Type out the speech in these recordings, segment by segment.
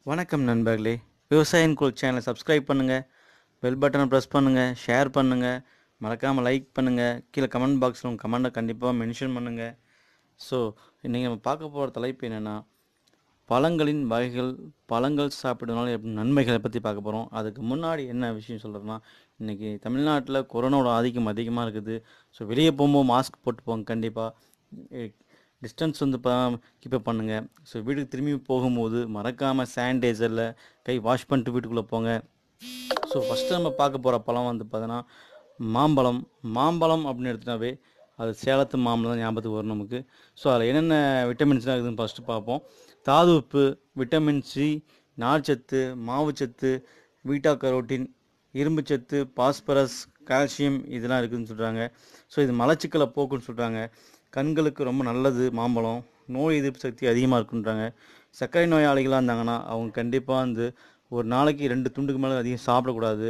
வணக்கம் நண்பர்களே விவசாயின் குழு சேனலை சப்ஸ்கிரைப் பண்ணுங்கள் பெல் பட்டனை ப்ரெஸ் பண்ணுங்கள் ஷேர் பண்ணுங்கள் மறக்காமல் லைக் பண்ணுங்கள் கீழே கமெண்ட் பாக்ஸில் உங்கள் கமெண்ட்டை கண்டிப்பாக மென்ஷன் பண்ணுங்கள் ஸோ இன்றைக்கி நம்ம பார்க்க போகிற தலைப்பு என்னென்னா பழங்களின் வகைகள் பழங்கள் சாப்பிடுறதுனால எப்படி நன்மைகளை பற்றி பார்க்க போகிறோம் அதுக்கு முன்னாடி என்ன விஷயம் சொல்கிறதுனா இன்றைக்கி தமிழ்நாட்டில் கொரோனாவோட ஆதிக்கம் அதிகமாக இருக்குது ஸோ வெளியே போகும்போது மாஸ்க் போட்டு போங்க கண்டிப்பாக டிஸ்டன்ஸ் வந்து கீப்பப் பண்ணுங்கள் ஸோ வீட்டுக்கு திரும்பி போகும்போது மறக்காமல் சானிடைசரில் கை வாஷ் பண்ணிட்டு வீட்டுக்குள்ளே போங்க ஸோ ஃபஸ்ட்டு நம்ம பார்க்க போகிற பழம் வந்து பார்த்தோன்னா மாம்பழம் மாம்பழம் அப்படின்னு எடுத்துட்டாவே அது சேலத்து மாம்பழம் தான் ஞாபகத்துக்கு வரும் நமக்கு ஸோ அதில் என்னென்ன விட்டமின்ஸ்லாம் இருக்குதுன்னு ஃபஸ்ட்டு பார்ப்போம் தாது உப்பு விட்டமின் சி நார்ச்சத்து மாவுச்சத்து பீட்டா கரோட்டின் இரும்புச்சத்து பாஸ்பரஸ் கால்சியம் இதெல்லாம் இருக்குதுன்னு சொல்கிறாங்க ஸோ இது மலச்சிக்கலை போக்குன்னு சொல்கிறாங்க கண்களுக்கு ரொம்ப நல்லது மாம்பழம் நோய் எதிர்ப்பு சக்தி அதிகமாக இருக்குன்றாங்க சர்க்கரை நோயாளிகளாக இருந்தாங்கன்னா அவங்க கண்டிப்பாக வந்து ஒரு நாளைக்கு ரெண்டு துண்டுக்கு மேலே அதிகம் சாப்பிடக்கூடாது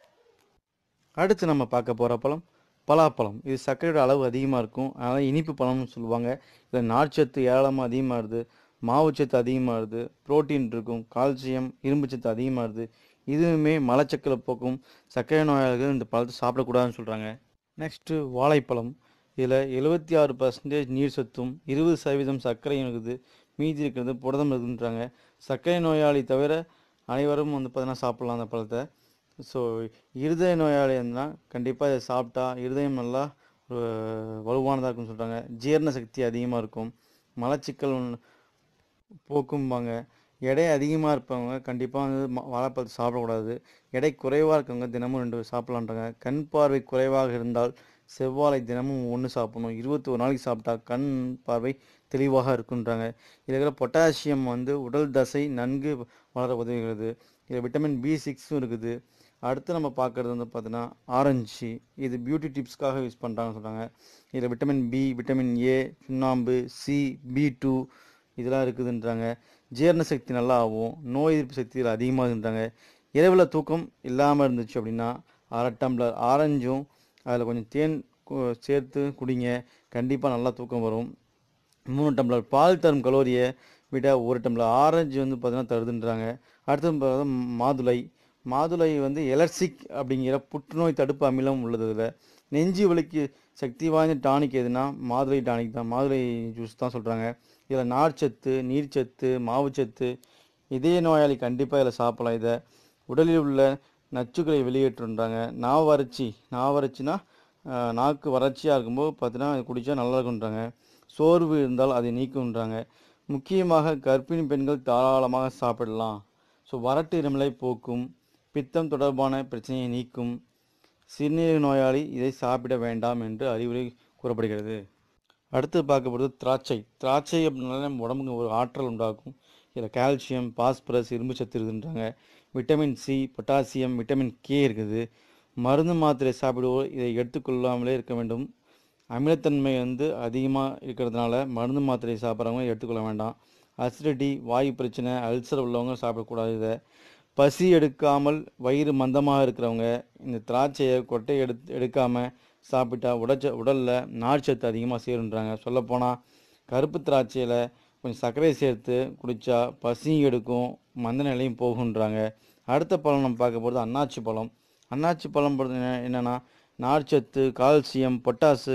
அடுத்து நம்ம பார்க்க போகிற பழம் பலாப்பழம் இது சர்க்கரையோட அளவு அதிகமாக இருக்கும் அதனால் இனிப்பு பழம்னு சொல்லுவாங்க இதில் நார்ச்சத்து ஏராளமாக அதிகமாக இருது மாவுச்சத்து அதிகமாக இருது புரோட்டீன் இருக்கும் கால்சியம் இரும்புச்சத்து அதிகமாக இருது இதுவுமே மலச்சக்கரை போக்கும் சர்க்கரை நோயாளிகள் இந்த பழத்தை சாப்பிடக்கூடாதுன்னு சொல்கிறாங்க நெக்ஸ்ட்டு வாழைப்பழம் இதில் எழுபத்தி ஆறு பர்சன்டேஜ் நீர் சத்தும் இருபது சதவீதம் சர்க்கரையும் இருக்குது மீதி இருக்கிறது புரதம் இருக்குன்றாங்க சர்க்கரை நோயாளி தவிர அனைவரும் வந்து பார்த்தீங்கன்னா சாப்பிட்லாம் அந்த பழத்தை ஸோ இருதய நோயாளி இருந்தால் கண்டிப்பாக இதை சாப்பிட்டா இருதயம் நல்லா ஒரு வலுவானதாக இருக்கும்னு சொல்கிறாங்க ஜீரண சக்தி அதிகமாக இருக்கும் மலச்சிக்கல் போக்கும்பாங்க எடை அதிகமாக இருப்பவங்க கண்டிப்பாக வந்து ம- வாழைப்பழத்தை சாப்பிடக்கூடாது எடை குறைவாக இருக்கவங்க தினமும் ரெண்டு சாப்பிட்லான்றாங்க கண் பார்வை குறைவாக இருந்தால் செவ்வாழை தினமும் ஒன்று சாப்பிடணும் இருபத்தி ஒரு நாளைக்கு சாப்பிட்டா கண் பார்வை தெளிவாக இருக்குன்றாங்க இதில் இருக்கிற பொட்டாசியம் வந்து உடல் தசை நன்கு வளர உதவுகிறது இதில் விட்டமின் பி சிக்ஸும் இருக்குது அடுத்து நம்ம பார்க்குறது வந்து பார்த்தீங்கன்னா ஆரஞ்சு இது பியூட்டி டிப்ஸ்க்காக யூஸ் பண்ணுறாங்கன்னு சொல்கிறாங்க இதில் விட்டமின் பி விட்டமின் ஏ சுண்ணாம்பு சி பி டூ இதெல்லாம் இருக்குதுன்றாங்க ஜீரண சக்தி நல்லா ஆகும் நோய் எதிர்ப்பு சக்தி இதில் அதிகமாகுன்றாங்க இரவில் தூக்கம் இல்லாமல் இருந்துச்சு அப்படின்னா அரை டம்ளர் ஆரஞ்சும் அதில் கொஞ்சம் தேன் கு- சேர்த்து குடிங்க கண்டிப்பாக நல்லா தூக்கம் வரும் மூணு டம்ளர் பால் தரும் கலோரியை விட ஒரு டம்ளர் ஆரஞ்சு வந்து பார்த்தீங்கன்னா தருதுன்றாங்க அடுத்து பார்த்தா மாதுளை மாதுளை வந்து எலர்சிக் அப்படிங்கிற புற்றுநோய் தடுப்பு அமிலம் உள்ளது இதில் நெஞ்சு வலிக்கு சக்தி வாய்ந்த டானிக் எதுனா மாதுளை டானிக் தான் மாதுளை ஜூஸ் தான் சொல்கிறாங்க இதில் நார்ச்சத்து நீர்ச்சத்து மாவுச்சத்து இதய நோயாளி கண்டிப்பாக இதில் சாப்பிடலாம் இதை உடலில் உள்ள நச்சுக்களை வெளியேற்றுன்றாங்க நாவு வறட்சி நாவு வறட்சினா ஆஹ், நாக்கு வறட்சியாக இருக்கும்போது பார்த்தீங்கன்னா அது குடித்தா நல்லா இருக்குன்றாங்க சோர்வு இருந்தால் அதை நீக்குன்றாங்க முக்கியமாக கர்ப்பிணி பெண்கள் தாராளமாக சாப்பிடலாம் ஸோ வறட்டு இருமலை போக்கும் பித்தம் தொடர்பான பிரச்சனையை நீக்கும் சிறுநீரக நோயாளி இதை சாப்பிட வேண்டாம் என்று அறிவுரை கூறப்படுகிறது அடுத்து பார்க்க போகிறது திராட்சை திராட்சை அப்படின்னாலே நம்ம உடம்புக்கு ஒரு ஆற்றல் உண்டாக்கும் இதில் கால்சியம் பாஸ்பரஸ் இரும்பு சத்து இருக்குன்றாங்க vitamin C potassium vitamin K இருக்குது மருந்து மாத்திரை சாப்பிடுவோர் இதை எடுத்துக்கொள்ளாமலே இருக்க வேண்டும் அமிலத்தன்மை வந்து அதிகமாக இருக்கிறதுனால மருந்து மாத்திரை சாப்பிட்றவங்க எடுத்துக்கொள்ள வேண்டாம் அசிடிட்டி வாயு பிரச்சனை அல்சர் உள்ளவங்க சாப்பிடக்கூடாது இதை பசி எடுக்காமல் வயிறு மந்தமாக இருக்கிறவங்க இந்த திராட்சையை கொட்டை எடுத்து எடுக்காமல் சாப்பிட்டா உடச்ச உடலில் நார்ச்சத்து அதிகமாக சேருன்றாங்க சொல்லப்போனால் கருப்பு திராட்சையில் கொஞ்சம் சர்க்கரை சேர்த்து குடித்தா பசியும் எடுக்கும் மந்த நிலையும் போகுன்றாங்க அடுத்த பழம் நம்ம பார்க்க போகிறது அன்னாச்சி பழம் அன்னாச்சி பழம் பொறுத்த என்ன- என்னன்னா நார்ச்சத்து கால்சியம் பொட்டாசு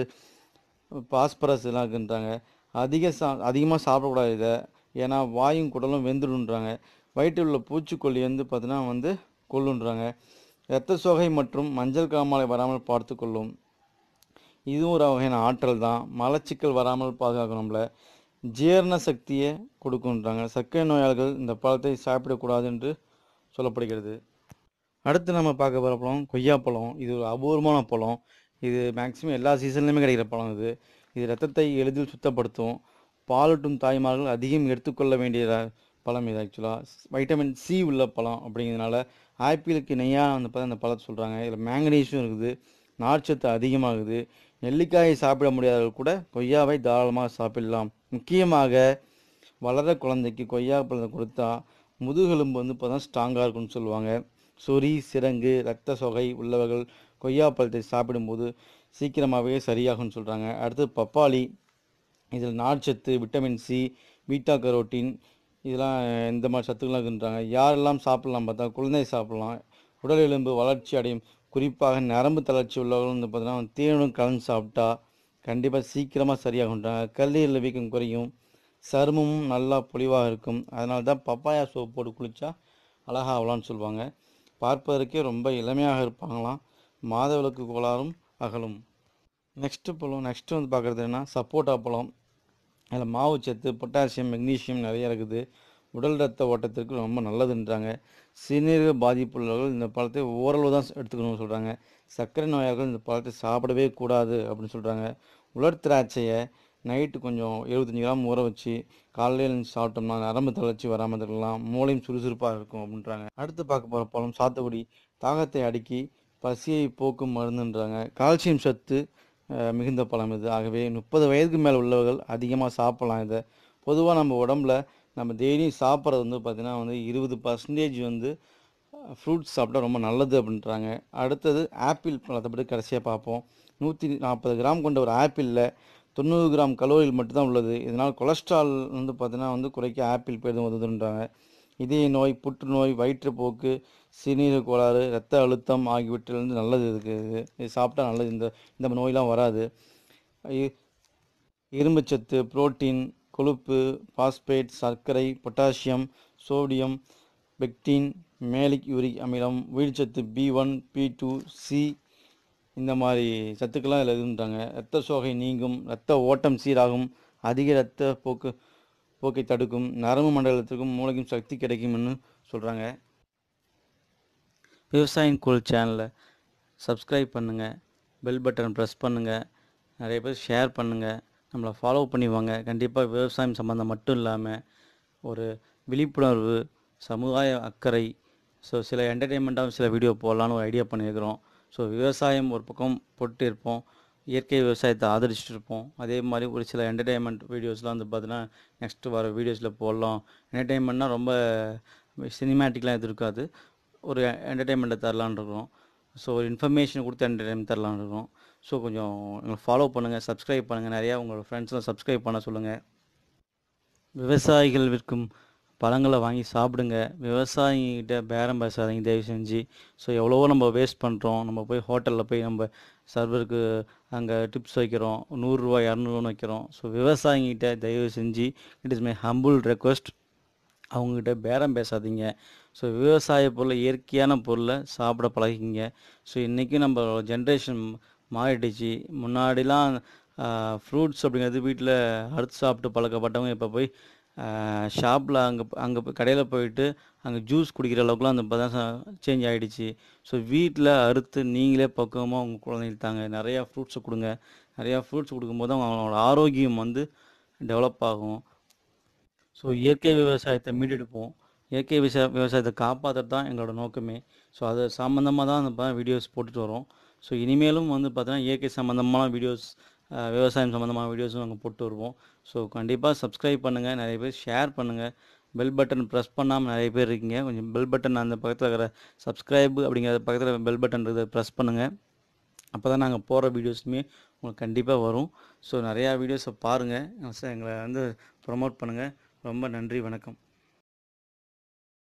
பாஸ்பரஸ் எல்லாம் இருக்குன்றாங்க அதிக சா அதிகமாக சாப்பிடக்கூடாது இதை ஏன்னா வாயும் குடலும் வெந்துடுன்றாங்க வயிற்றில் உள்ள பூச்சிக்கொல்லி வந்து பார்த்தீங்கன்னா வந்து கொல்லுன்றாங்க இரத்த சோகை மற்றும் மஞ்சள் காமாலை வராமல் பார்த்து கொள்ளும் இதுவும் ஒரு வகையான ஆற்றல் தான் மலச்சிக்கல் வராமல் பாதுகாக்கும் நம்மள ஜீரண சக்தியை கொடுக்குன்றாங்க சர்க்கரை நோயாளிகள் இந்த பழத்தை சாப்பிடக்கூடாது என்று சொல்லப்படுகிறது அடுத்து நம்ம பார்க்க போகிற பழம் கொய்யாப்பழம் இது ஒரு அபூர்வமான பழம் இது மேக்ஸிமம் எல்லா சீசன்லையுமே கிடைக்கிற பழம் இது இது ரத்தத்தை எளிதில் சுத்தப்படுத்தும் பாலூட்டும் தாய்மார்கள் அதிகம் எடுத்துக்கொள்ள வேண்டிய ர- பழம் இது ஆக்சுவலாக வைட்டமின் சி உள்ள பழம் அப்படிங்கிறதுனால ஆப்பிளுக்கு நெய்யாக வந்து பார்த்தா அந்த பழத்தை சொல்கிறாங்க இதில் மேங்கனீஸும் இருக்குது நார்ச்சத்து அதிகமாகுது நெல்லிக்காயை சாப்பிட முடியாதவர்கள் கூட கொய்யாவை தாராளமாக சாப்பிடலாம் முக்கியமாக வளர குழந்தைக்கு கொய்யா பழத்தை கொடுத்தா முதுகெலும்பு வந்து பார்த்தா ஸ்ட்ராங்காக இருக்கும்னு சொல்லுவாங்க சொறி சிரங்கு இரத்த சொகை உள்ளவர்கள் கொய்யா பழத்தை சாப்பிடும்போது சீக்கிரமாகவே சரியாகும்னு சொல்கிறாங்க அடுத்து பப்பாளி இதில் நார்ச்சத்து விட்டமின் சி பீட்டா கரோட்டின் இதெல்லாம் இந்த மாதிரி சத்துக்கள்லாம் இருக்குன்றாங்க யாரெல்லாம் சாப்பிட்லாம் பார்த்தா குழந்தை சாப்பிட்லாம் உடல் எலும்பு வளர்ச்சி அடையும் குறிப்பாக நரம்பு தளர்ச்சி உள்ளவர்கள் வந்து பார்த்தீங்கன்னா தேனும் கலந்து சாப்பிட்டா கண்டிப்பாக சீக்கிரமாக சரியாகுன்றாங்க கல்லீரல் வீக்கம் குறையும் சருமமும் நல்லா பொலிவாக இருக்கும் அதனால தான் பப்பாயா சோப் போட்டு குளித்தா அழகாகலாம்னு சொல்லுவாங்க பார்ப்பதற்கே ரொம்ப இளமையாக இருப்பாங்களாம் மாதவிலக்கு கோளாறும் அகலும் நெக்ஸ்ட்டு பழம் நெக்ஸ்ட்டு வந்து பார்க்குறது என்ன சப்போட்டா பழம் அதில் மாவுச்சத்து பொட்டாசியம் மெக்னீசியம் நிறைய இருக்குது உடல் ரத்த ஓட்டத்திற்கு ரொம்ப நல்லதுன்றாங்க சிறுநீரக பாதிப்புள்ளவர்கள் இந்த பழத்தை ஓரளவு தான் எடுத்துக்கணும்னு சொல்கிறாங்க சர்க்கரை நோயாளர்கள் இந்த பழத்தை சாப்பிடவே கூடாது அப்படின்னு சொல்கிறாங்க உலர் திராட்சையை நைட்டு கொஞ்சம் எழுபத்தஞ்சி கிராம் ஊற வச்சு காலையில் எழுந்து சாப்பிட்டோம்னா நரம்பு தளர்ச்சி வராமல் இருக்கலாம் மூளையும் சுறுசுறுப்பாக இருக்கும் அப்படின்றாங்க அடுத்து பார்க்க போகிற பழம் சாத்துக்குடி தாகத்தை அடுக்கி பசியை போக்கும் மருந்துன்றாங்க கால்சியம் சத்து அஹ், மிகுந்த பழம் இது ஆகவே முப்பது வயதுக்கு மேலே உள்ளவர்கள் அதிகமாக சாப்பிடலாம் இதை பொதுவாக நம்ம உடம்புல நம்ம டெய்லியும் சாப்பிட்றது வந்து பார்த்திங்கன்னா வந்து இருபது பர்சன்டேஜ் வந்து ஃப்ரூட்ஸ் சாப்பிட்டா ரொம்ப நல்லது அப்படின்றாங்க அடுத்தது ஆப்பிள் பழத்தை பற்றி கடைசியாக பார்ப்போம் நூற்றி நாற்பது கிராம் கொண்ட ஒரு ஆப்பிளில் தொண்ணூறு கிராம் கலோரிகள் மட்டும்தான் உள்ளது இதனால் கொலஸ்ட்ரால் வந்து பார்த்தீங்கன்னா வந்து குறைக்க ஆப்பிள் பெரிதும் உதவுதுன்றாங்க இதய நோய் புற்றுநோய் வயிற்றுப்போக்கு சிறுநீரக கோளாறு இரத்த அழுத்தம் ஆகியவற்றிலிருந்து நல்லது இதுக்கு இது இது சாப்பிட்டா நல்லது இந்த இந்த நோயெலாம் வராது இ- இரும்புச்சத்து புரோட்டீன் கொழுப்பு பாஸ்பேட் சர்க்கரை potassium sodium pectin malic uric அமிலம் உயிர்ச்சத்து B one B two C இந்த மாதிரி சத்துக்கள்லாம் இதில் இருக்குன்றாங்க இரத்த சோகை நீங்கும் இரத்த ஓட்டம் சீராகும் அதிக இரத்த போக்கு போக்கை தடுக்கும் நரம்பு மண்டலத்திற்கும் மூளைக்கும் சக்தி கிடைக்கும்னு சொல்கிறாங்க விவசாயின் குழு சேனலை சப்ஸ்கிரைப் பண்ணுங்கள் பெல் பட்டன் ப்ரெஸ் பண்ணுங்கள் நிறைய பேர் ஷேர் பண்ணுங்கள் நம்மளை ஃபாலோ பண்ணி வாங்க கண்டிப்பாக விவசாயம் சம்மந்தம் மட்டும் இல்லாமல் ஒரு விழிப்புணர்வு சமுதாய அக்கறை ஸோ சில என்டர்டெயின்மெண்ட்டாகவும் சில வீடியோ போடலான்னு ஒரு ஐடியா பண்ணியிருக்கிறோம் ஸோ விவசாயம் ஒரு பக்கம் போட்டு இருப்போம் இயற்கை விவசாயத்தை ஆதரிச்சுட்டு இருப்போம் அதே மாதிரி ஒரு சில என்டர்டெயின்மெண்ட் வீடியோஸ்லாம் வந்து பார்த்தீங்கன்னா நெக்ஸ்ட்டு வர வீடியோஸில் போடலாம் என்டர்டெயின்மெண்ட்னா ரொம்ப சினிமேட்டிக்லாம் எதுவும் இருக்காது ஒரு என்டர்டெயின்மெண்ட்டை தரலான்னு இருக்கிறோம் ஸோ ஒரு இன்ஃபர்மேஷன் கொடுத்து என்டர்டெயின்மெண்ட் தரலான்னு இருக்கிறோம் ஸோ கொஞ்சம் எங்களை ஃபாலோ பண்ணுங்கள் சப்ஸ்கிரைப் பண்ணுங்கள் நிறையா உங்களோட ஃப்ரெண்ட்ஸ்லாம் சப்ஸ்கிரைப் பண்ண சொல்லுங்கள் விவசாயிகள் விற்கும் பழங்களை வாங்கி சாப்பிடுங்க விவசாயிகிட்ட பேரம் பேசாதீங்க தயவு செஞ்சு ஸோ எவ்வளவோ நம்ம வேஸ்ட் பண்ணுறோம் நம்ம போய் ஹோட்டலில் போய் நம்ம சர்வருக்கு அங்கே டிப்ஸ் வைக்கிறோம் நூறுரூவா இரநூறுவான்னு வைக்கிறோம் ஸோ விவசாயிகிட்ட தயவு செஞ்சு it is my humble request அவங்ககிட்ட பேரம் பேசாதீங்க ஸோ விவசாய பொருளை இயற்கையான பொருளை சாப்பிட பழகிங்க ஸோ இன்றைக்கும் நம்ம ஜென்ரேஷன் மாறிடுச்சு முன்னாடிலாம் ஃப்ரூட்ஸ் அப்படிங்கிறது வீட்டில் அறுத்து சாப்பிட்டு பழக்கப்பட்டவங்க இப்போ போய் ஷாப்பில் அங்கே அங்கே போய் கடையில் போயிட்டு அங்கே ஜூஸ் குடிக்கிற அளவுக்குலாம் அந்த இப்போ தான் சேஞ்ச் ஆகிடுச்சு ஸோ வீட்டில் அறுத்து நீங்களே பக்குவமாக உங்கள் குழந்தைங்களுக்கு தாங்க நிறையா ஃப்ரூட்ஸை கொடுங்க நிறையா ஃப்ரூட்ஸ் கொடுக்கும்போது அவங்களோட ஆரோக்கியம் வந்து டெவலப் ஆகும் ஸோ இயற்கை விவசாயத்தை மீட்டெடுப்போம் இயற்கை விவசாய விவசாயத்தை காப்பாற்றுறது தான் எங்களோட நோக்கமே ஸோ அது சம்மந்தமாக தான் அந்த வீடியோஸ் போட்டுட்டு வரோம் ஸோ இனிமேலும் வந்து பார்த்தீங்கன்னா இயற்கை சம்மந்தமான வீடியோஸ் விவசாயம் சம்மந்தமான வீடியோஸும் நாங்கள் போட்டு வருவோம் ஸோ கண்டிப்பாக சப்ஸ்கிரைப் பண்ணுங்கள் நிறைய பேர் ஷேர் பண்ணுங்கள் பெல் பட்டன் ப்ரெஸ் பண்ணாமல் நிறைய பேர் இருக்கீங்க கொஞ்சம் பெல் பட்டன் அந்த பக்கத்தில் இருக்கிற சப்ஸ்கிரைப் அப்படிங்கிற பக்கத்தில் பெல் பட்டன் இருக்கிறத ப்ரெஸ் பண்ணுங்கள் அப்போ தான் நாங்கள் போகிற வீடியோஸுமே உங்களுக்கு கண்டிப்பாக வரும் ஸோ நிறையா வீடியோஸை பாருங்கள் எங்களை வந்து ப்ரமோட் பண்ணுங்கள் ரொம்ப நன்றி வணக்கம்